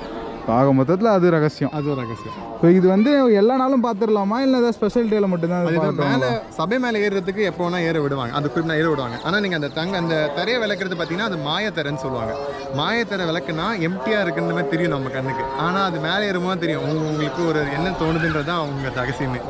ஆக மொத்தத்தில் அது ரகசியம் அது ஒரு ரகசியம் இப்போ இது வந்து எல்லா நாளும் பார்த்துடலாமா இல்லை ஏதாவது ஸ்பெஷல் டேல மட்டும்தான் அது அதுதான் பார்க்கலாமா? மேலே சபை மேலே ஏறுறதுக்கு எப்போ வேணா ஏற விடுவாங்க அந்த குறிப்பிட்ட ஏற விடுவாங்க ஆனால் நீங்கள் அந்த தங்க அந்த திரையை விளக்குறது பார்த்தீங்கன்னா அது மாயத்தரைன்னு சொல்லுவாங்க மாயத்தரை விளக்குனா எம்டியாக இருக்குன்ற மாதிரி தெரியும் நம்ம கண்ணுக்கு ஆனால் அது மேலே ஏறும்போது தெரியும் உங்க- உங்களுக்கு ஒரு என்ன தோணுதுன்றது தான் அவங்க ரகசியமே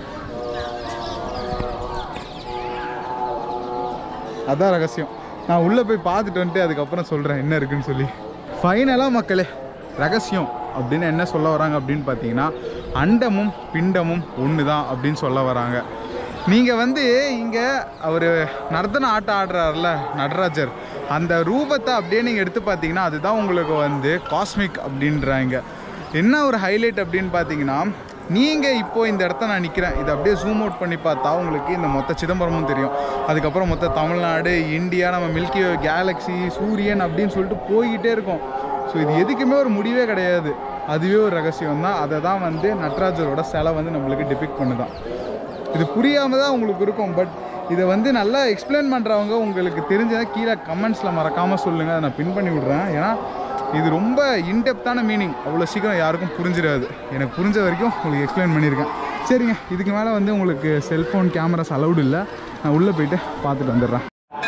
அதான் ரகசியம் நான் உள்ளே போய் பார்த்துட்டு வந்துட்டு அதுக்கப்புறம் சொல்கிறேன் என்ன இருக்குன்னு சொல்லி ஃபைனலாக மக்களே ரகசியம் அப்படின்னு என்ன சொல்ல வராங்க அப்படின்னு பார்த்தீங்கன்னா அண்டமும் பிண்டமும் ஒன்று தான் அப்படின்னு சொல்ல வராங்க நீங்கள் வந்து இங்கே அவர் நர்த்தன ஆட்டம் ஆடுறாருல நடராஜர் அந்த ரூபத்தை அப்படியே நீங்கள் எடுத்து பார்த்தீங்கன்னா அதுதான் உங்களுக்கு வந்து காஸ்மிக் அப்படின்றாங்க என்ன ஒரு ஹைலைட் அப்படின்னு பார்த்தீங்கன்னா நீங்கள் இப்போ இந்த இடத்த நான் நிற்கிறேன் இதை அப்படியே ஜூம் அவுட் பண்ணி பார்த்தா உங்களுக்கு இந்த மொத்த சிதம்பரமும் தெரியும் அதுக்கப்புறம் மொத்த தமிழ்நாடு இந்தியா நம்ம மில்கி கேலக்ஸி சூரியன் அப்படின்னு சொல்லிட்டு போய்கிட்டே இருக்கோம் ஸோ இது எதுக்குமே ஒரு முடிவே கிடையாது அதுவே ஒரு ரகசியம் தான் அதை தான் வந்து நட்ராஜரோட சிலை வந்து நம்மளுக்கு டிபிக் பண்ணுதான் இது புரியாமல் தான் உங்களுக்கு இருக்கும் பட் இதை வந்து நல்லா எக்ஸ்பிளைன் பண்ணுறவங்க உங்களுக்கு தெரிஞ்சதை கீழே கமெண்ட்ஸில் மறக்காமல் சொல்லுங்கள் அதை நான் பின் பண்ணி விட்றேன் ஏன்னா இது ரொம்ப இன்டெப்த்தான மீனிங் அவ்வளோ சீக்கிரம் யாருக்கும் புரிஞ்சிடாது எனக்கு புரிஞ்ச வரைக்கும் உங்களுக்கு எக்ஸ்பிளைன் பண்ணியிருக்கேன் சரிங்க இதுக்கு மேலே வந்து உங்களுக்கு செல்ஃபோன் கேமராஸ் அலௌடு இல்லை நான் உள்ளே போயிட்டு பார்த்துட்டு வந்துடுறேன்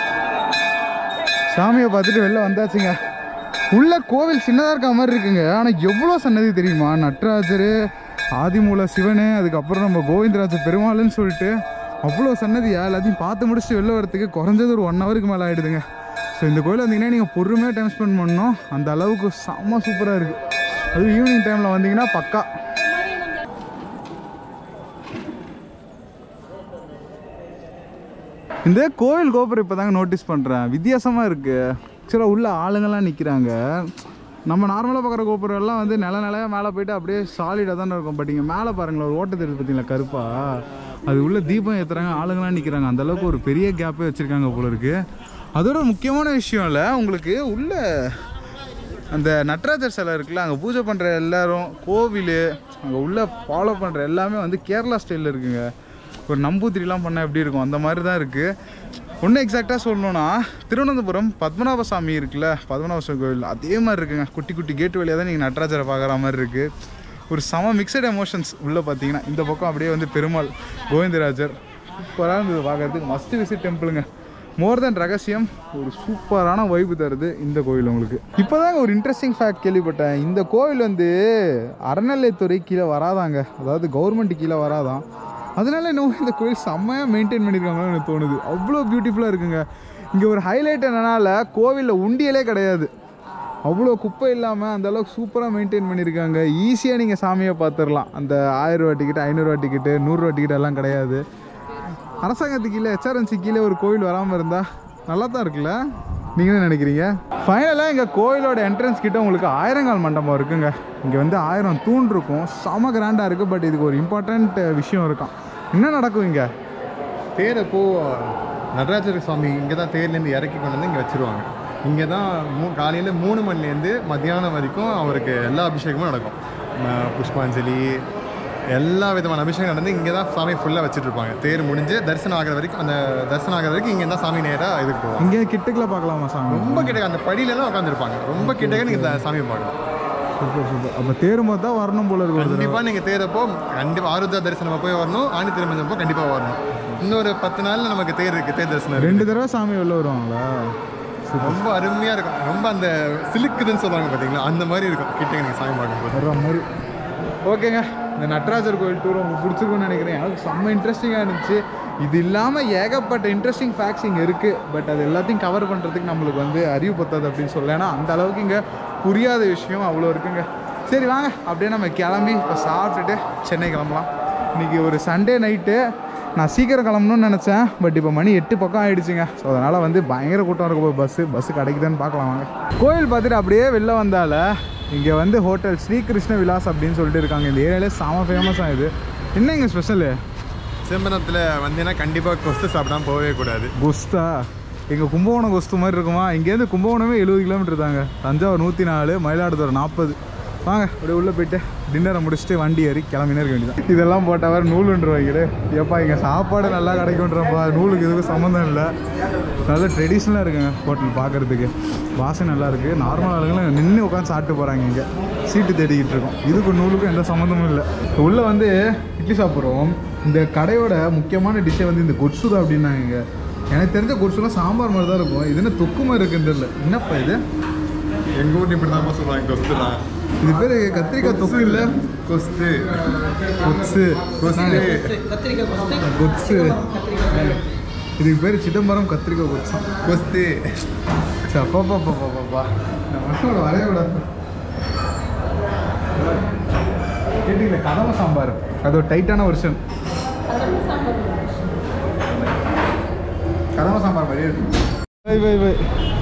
சாமியை பார்த்துட்டு வெளில வந்தாச்சுங்க உள்ள கோவில் சின்னதாக இருக்க மாதிரி இருக்குங்க ஆனால் எவ்வளோ சன்னதி தெரியுமா நட்ராஜர் ஆதிமூல சிவனு அதுக்கப்புறம் நம்ம கோவிந்தராஜ பெருமாள்னு சொல்லிட்டு அவ்வளோ சன்னதியா எல்லாத்தையும் பார்த்து முடிச்சுட்டு வெளில வரத்துக்கு குறைஞ்சது ஒரு ஒன் ஹவருக்கு மேலே ஆகிடுதுங்க ஸோ இந்த கோயில் வந்தீங்கன்னா நீங்கள் பொறுமையாக டைம் ஸ்பெண்ட் பண்ணணும் அந்த அளவுக்கு செம்ம சூப்பராக இருக்குது அதுவும் ஈவினிங் டைமில் வந்தீங்கன்னா பக்கா இந்த கோவில் கோபுரம் இப்போ தாங்க நோட்டீஸ் பண்ணுறேன் வித்தியாசமாக இருக்குது ஆக்சுவலாக உள்ள ஆளுங்கெல்லாம் நிற்கிறாங்க நம்ம நார்மலாக பார்க்குற கோபுரம் எல்லாம் வந்து நில நிலையா மேலே போயிட்டு அப்படியே சாலிடாக தானே இருக்கும் பட் இங்கே மேலே பாருங்களேன் ஒரு ஓட்ட தெரியுது பார்த்தீங்களா கருப்பா அது உள்ள தீபம் ஏற்றுறாங்க ஆளுங்கெல்லாம் நிற்கிறாங்க அந்தளவுக்கு ஒரு பெரிய கேப்பே வச்சுருக்காங்க போல இருக்கு அதோட முக்கியமான விஷயம் இல்லை உங்களுக்கு உள்ள அந்த நட்ராஜர் சிலை இருக்குல்ல அங்கே பூஜை பண்ணுற எல்லாரும் கோவில் அங்கே உள்ள ஃபாலோ பண்ணுற எல்லாமே வந்து கேரளா ஸ்டைலில் இருக்குங்க ஒரு நம்பூத்திரிலாம் பண்ணால் எப்படி இருக்கும் அந்த மாதிரி தான் இருக்குது ஒன்றும் எக்ஸாக்டாக சொல்லணும்னா திருவனந்தபுரம் பத்மநாப சாமி இருக்குல்ல பத்மநாப சுவாமி கோவில் அதே மாதிரி இருக்குங்க குட்டி குட்டி கேட் வழியாக தான் நீங்கள் நட்ராஜரை பார்க்குற மாதிரி இருக்குது ஒரு செம மிக்சட் எமோஷன்ஸ் உள்ளே பார்த்தீங்கன்னா இந்த பக்கம் அப்படியே வந்து பெருமாள் கோவிந்தராஜர் சூப்பராக இருந்தது பார்க்கறதுக்கு மஸ்ட் விசிட் டெம்பிளுங்க மோர் தென் ரகசியம் ஒரு சூப்பரான வைப்பு தருது இந்த கோயில் உங்களுக்கு இப்போதாங்க ஒரு இன்ட்ரெஸ்டிங் ஃபேக்ட் கேள்விப்பட்டேன் இந்த கோவில் வந்து அறநிலையத்துறை கீழே வராதாங்க அதாவது கவர்மெண்ட் கீழே வராதான் அதனால இன்னும் இந்த கோயில் செம்மையாக மெயின்டைன் பண்ணியிருக்காங்கன்னு எனக்கு தோணுது அவ்வளோ பியூட்டிஃபுல்லாக இருக்குங்க இங்கே ஒரு ஹைலைட் என்னன்னால கோவிலில் உண்டியலே கிடையாது அவ்வளோ குப்பை இல்லாமல் அந்த அளவுக்கு சூப்பராக மெயின்டைன் பண்ணியிருக்காங்க ஈஸியாக நீங்கள் சாமியை பார்த்துடலாம் அந்த ஆயிரம் ரூபா டிக்கெட் ஐநூறுரூவா டிக்கெட்டு நூறுரூவா டிக்கெட் எல்லாம் கிடையாது அரசாங்கத்துக்கு கீழே ஹெச்ஆர்என்சி கீழே ஒரு கோவில் வராமல் இருந்தால் நல்லா தான் இருக்குல்ல நீங்கள் என்ன நினைக்கிறீங்க ஃபைனலாக எங்கள் கோயிலோட என்ட்ரன்ஸ் கிட்ட உங்களுக்கு ஆயிரங்கால் மண்டபம் இருக்குங்க இங்கே வந்து ஆயிரம் தூண் இருக்கும் செம கிராண்டாக இருக்குது பட் இதுக்கு ஒரு இம்பார்ட்டண்ட் விஷயம் இருக்கான் என்ன நடக்கும் இங்கே தேர் அப்போ நடராஜர் சுவாமி இங்கே தான் தேர்லேருந்து இறக்கி கொண்டு வந்து இங்கே வச்சிருவாங்க இங்கே தான் மூ காலையில் மூணு மணிலேருந்து மத்தியானம் வரைக்கும் அவருக்கு எல்லா அபிஷேகமும் நடக்கும் ம- புஷ்பாஞ்சலி எல்லா விதமான அபிஷேகம் நடந்து இங்கே தான் சாமி ஃபுல்லாக வச்சுட்டு இருப்பாங்க தேர் முடிஞ்சு தரிசனம் ஆகிற வரைக்கும் அந்த தரிசனம் ஆகிற வரைக்கும் இங்கே தான் சாமி நேராக இதுக்கு போவாங்க இங்கே கிட்டக்கில் பார்க்கலாமா சாமி ரொம்ப கிட்டக்க அந்த படியிலலாம் உட்காந்துருப்பாங்க ரொம்ப கிட்டக்க நீங்கள் இந்த சாமியை பார்க்கலாம் சூப்பர் சூப்பர் அப்போ தேரும் போது தான் வரணும் போல இருக்கு ஒரு தடவை. கண்டிப்பாக நீங்கள் தேரப்போ கண்டிப்பாக ஆருத்ரா தரிசனம் போய் வரணும் ஆணி திருமஞ்சப்போ கண்டிப்பாக வரணும் இன்னொரு பத்து நாளில் நமக்கு தேர் இருக்குது தேர் தரிசனம் இருக்கு. ரெண்டு தடவை சாமி வெளில வருவாங்களா ரொம்ப அருமையாக இருக்கும் ரொம்ப அந்த சிலுக்குதுன்னு சொல்லுவாங்க பார்த்தீங்களா அந்த மாதிரி இருக்கும் கிட்ட நீங்கள் சாமி பார்க்கும்போது வர்ற மாதிரி ஓகேங்க இந்த நடராஜர் கோயில் டூர் உங்களுக்கு பிடிச்சிருக்கும்னு நினைக்கிறேன் எனக்கு செம்ம இன்ட்ரெஸ்டிங்காக இருந்துச்சு இது இல்லாமல் ஏகப்பட்ட இன்ட்ரெஸ்டிங் ஃபேக்ட்ஸ் இங்கே இருக்குது பட் அது எல்லாத்தையும் கவர் பண்ணுறதுக்கு நம்மளுக்கு வந்து அறிவு பத்தாது அப்படின்னு சொல்ல ஏன்னா அந்த அளவுக்கு இங்கே புரியாத விஷயம் அவ்வளோ இருக்குங்க சரி வாங்க அப்படியே நம்ம கிளம்பி இப்போ சாப்பிட்டுட்டு சென்னை கிளம்பலாம் இன்றைக்கி ஒரு சண்டே நைட்டு நான் சீக்கிரம் கிளம்பணும்னு நினச்சேன் பட் இப்போ மணி எட்டு பக்கம் ஆயிடுச்சுங்க ஸோ அதனால் வந்து பயங்கர கூட்டம் இருக்க போய் பஸ்ஸு பஸ்ஸு கிடைக்குதான்னு பார்க்கலாம் வாங்க கோயில் பார்த்துட்டு அப்படியே வெளில வந்தால இங்கே வந்து ஹோட்டல் ஸ்ரீகிருஷ்ண விலாஸ் அப்படின்னு சொல்லிட்டு இருக்காங்க இந்த ஏரியாலே செம ஃபேமஸாக இது என்ன இங்கே ஸ்பெஷலு சிதம்பரத்தில் வந்தீங்கன்னா கண்டிப்பாக கொஸ்து சாப்பிடாம போகவே கூடாது குஸ்தா எங்கள் கும்பகோணம் குஸ்து மாதிரி இருக்குமா இங்கேருந்து கும்பகோணமே எழுபது கிலோமீட்டர் தாங்க தஞ்சாவூர் நூற்றி நாலு மயிலாடுதுறை நாற்பது வாங்க அப்படியே உள்ளே போயிட்டு டின்னரை முடிச்சுட்டு வண்டி ஏறி கிளம்பினே இருக்க வேண்டியதான் இதெல்லாம் போட்டவர் நூலுன்றவாங்களே ஏப்பா இங்கே சாப்பாடு நல்லா கிடைக்குன்றப்பா நூலுக்கு இதுக்கு சம்மந்தம் இல்லை நல்ல ட்ரெடிஷ்னலாக இருக்குங்க ஹோட்டல் பார்க்குறதுக்கு வாசனை நல்லா இருக்குது நார்மல் ஆளுங்களும் நின்று உட்காந்து சாப்பிட்டு போகிறாங்க இங்கே சீட்டு தேடிக்கிட்டு இருக்கோம் இதுக்கு நூலுக்கும் எந்த சம்மந்தமும் இல்லை உள்ளே வந்து இட்லி சாப்பிட்றோம் இந்த கடையோட முக்கியமான டிஷ்ஷே வந்து இந்த கொட்சுதா அப்படின்னாங்க இங்க. எனக்கு தெரிஞ்ச கொட்சுலாம் சாம்பார் மாதிரி தான் இருக்கும் இது என்ன தொக்கு மாதிரி இருக்குன்னு தெரியல என்னப்பா இது எங்கள் ஊர் இப்படி தான் சொல்லுவாங்க கொஸ்து தான் இது பேர் கத்திரிக்காய் தொக்கு இல்லை கொஸ்து கொட்ஸு கொஸ்து கொட்ஸு இதுக்கு பேர் சிதம்பரம் கத்திரிக்காய் கொட்ஸு கொஸ்து அப்பா பாப்பா பாப்பா நான் மனசோட வரைய விடாது கேட்டீங்களா கதம்ப சாம்பார் அது ஒரு டைட்டான வெர்ஷன் கதம்ப சாம்பார் மாதிரியே இருக்கு பை பை பை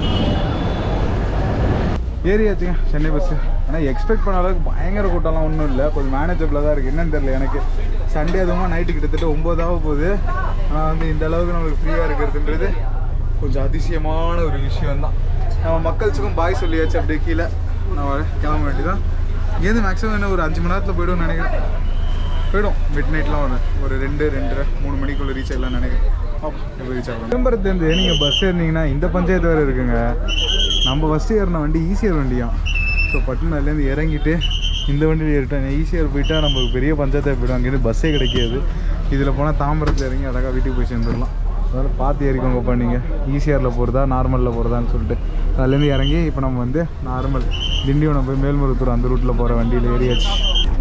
ஏறியாச்சுங்க சென்னை பஸ்ஸு ஆனால் எக்ஸ்பெக்ட் பண்ண அளவுக்கு பயங்கர கூட்டம்லாம் ஒன்றும் இல்லை கொஞ்சம் மேனேஜபிளாக தான் இருக்குது என்னன்னு தெரியல எனக்கு சண்டே அதுவும் நைட்டு கிட்டத்தட்ட ஒம்போதாக போகுது ஆனால் வந்து இந்த அளவுக்கு நம்மளுக்கு ஃப்ரீயாக இருக்கிறதுன்றது கொஞ்சம் அதிசயமான ஒரு விஷயம் தான் நம்ம மக்களுக்கும் பாய் சொல்லியாச்சு அப்படியே கீழே நம்ம கிளம்ப வேண்டியதான் இங்கேருந்து மேக்ஸிமம் என்ன ஒரு அஞ்சு மணி நேரத்தில் போய்டும்னு நினைக்கிறேன் போயிடும் மிட் நைட்லாம் ஒரு ஒரு ரெண்டு ரெண்டரை மூணு மணிக்குள்ளே ரீச் ஆகலாம்னு நினைக்கிறேன் பார்ப்போம் எப்போ ரீச் ஆகலாம் சிதம்பரத்துலேருந்து நீங்கள் பஸ் ஏறினீங்கன்னா இந்த பஞ்சாயத்து வேறு இருக்குங்க நம்ம ஃபஸ்ட்டு ஏறின வண்டி ஈஸியர் வண்டியாம் ஸோ பட்டுனாலேருந்து இறங்கிட்டு இந்த வண்டியில் ஏறிட்டோம் ஈஸியர் போயிட்டா நமக்கு பெரிய பஞ்சாயத்தை போய்டும் அங்கேருந்து பஸ்ஸே கிடைக்காது இதில் போனால் தாம்பரத்தில் இறங்கி அழகாக வீட்டுக்கு போய் சேர்ந்துடலாம் அதனால் பார்த்து ஏறிக்கோங்கப்பா நீங்கள் ஈஸிஆரில் போகிறதா நார்மலில் போகிறதான்னு சொல்லிட்டு அதுலேருந்து இறங்கி இப்போ நம்ம வந்து நார்மல் திண்டிவனம் போய் மேல்மருத்தூர் அந்த ரூட்டில் போகிற வண்டியில் ஏறியாச்சு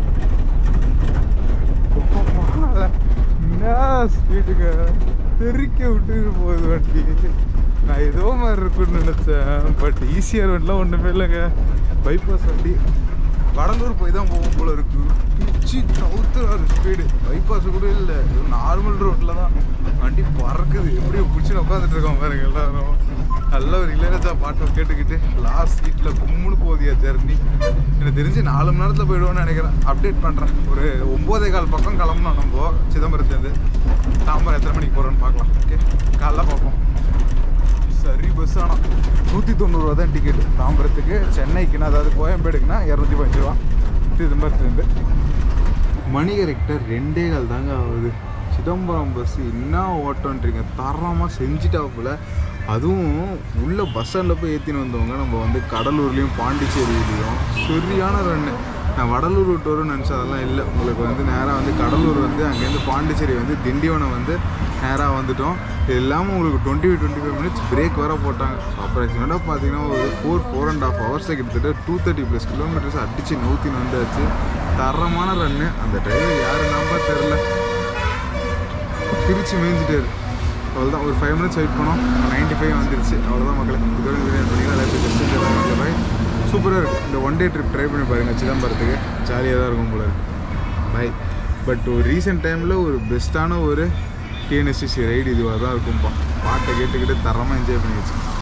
என்ன ஸ்பீடுங்க தெறிக்க விட்டுட்டு போகுது வண்டி நான் ஏதோ மாதிரி இருக்குன்னு நினச்சேன் பட் ஈஸியாக வண்டிலாம் ஒன்றுமே இல்லைங்க பைபாஸ் வண்டி வடலூர் போய் தான் போகும் போல இருக்கு பிச்சு நவுத்துறாரு ஸ்பீடு பைபாஸ் கூட இல்லை நார்மல் ரோட்டில் தான் வண்டி பறக்குது எப்படி பிடிச்சி உட்காந்துட்டு இருக்கோம் பாருங்க எல்லாரும் நல்ல ஒரு இளையராஜா பாட்டை கேட்டுக்கிட்டு லாஸ்ட் சீட்டில் கும்முன்னு போதியா ஜெர்னி எனக்கு தெரிஞ்சு நாலு மணி நேரத்தில் போயிடுவோம்னு நினைக்கிறேன் அப்டேட் பண்ணுறேன் ஒரு ஒம்போதே கால் பக்கம் கிளம்பணும் நம்ம சிதம்பரத்துலேருந்து தாம்பரம் எத்தனை மணிக்கு போகிறோன்னு பார்க்கலாம் ஓகே காலைல பார்ப்போம் சரி பஸ் ஆனால் நூற்றி தொண்ணூறுரூவா தான் டிக்கெட் தாம்பரத்துக்கு சென்னைக்குன்னா அதாவது கோயம்பேடுக்குன்னா இரநூத்தி பதினஞ்சு ரூபா சிதம்பரத்துலேருந்து மணி கரெக்டாக ரெண்டே கால் தாங்க ஆகுது சிதம்பரம் பஸ் என்ன ஓட்டோன்றீங்க தரமாக செஞ்சுட்டாப்புல அதுவும் உள்ள பஸ் ஸ்டாண்டில் போய் ஏற்றின்னு வந்தவங்க நம்ம வந்து கடலூர்லேயும் பாண்டிச்சேரியிலையும் சரியான ரன்னு நான் வடலூர் விட்டு வரும்னு நினச்சா அதெல்லாம் இல்லை உங்களுக்கு வந்து நேராக வந்து கடலூர் வந்து அங்கேருந்து பாண்டிச்சேரி வந்து திண்டிவனம் வந்து நேராக வந்துட்டோம் இது இல்லாமல் உங்களுக்கு twenty twenty five minutes break வர போட்டாங்க ஸோ அப்ராக்சிமேட்டாக பார்த்தீங்கன்னா ஒரு four four and half hours கிட்டத்தட்ட டூ தேர்ட்டி ப்ளஸ் கிலோமீட்டர்ஸ் அடிச்சு நூற்றின்னு வந்தாச்சு தரமான ரன்னு அந்த டிரைவர் யாரு நம்ப தெரில திருச்சி மேய்ஞ்சிட்டாரு அவ்வளோதான் ஒரு ஃபைவ் மினிட்ஸ் வெயிட் பண்ணோம் நைன்ட்டி ஃபைவ் வந்துருச்சு அவ்வளோதான் மக்களே இதோட வீடியோ பண்ணிங்கன்னா எல்லாத்தையும் பாய் சூப்பராக இருக்குது இந்த ஒன் டே ட்ரிப் ட்ரை பண்ணி பாருங்கள் சிதம்பரத்துக்கு ஜாலியாக தான் இருக்கும் போல இருக்கு பை பட் ஒரு ரீசெண்ட் டைமில் ஒரு பெஸ்ட்டான ஒரு டிஎன்எஸ்சிசி ரைடு இதுவாக தான் இருக்கும்ப்பா பாட்டை கேட்டுக்கிட்டு தரமாக என்ஜாய் பண்ணி வச்சு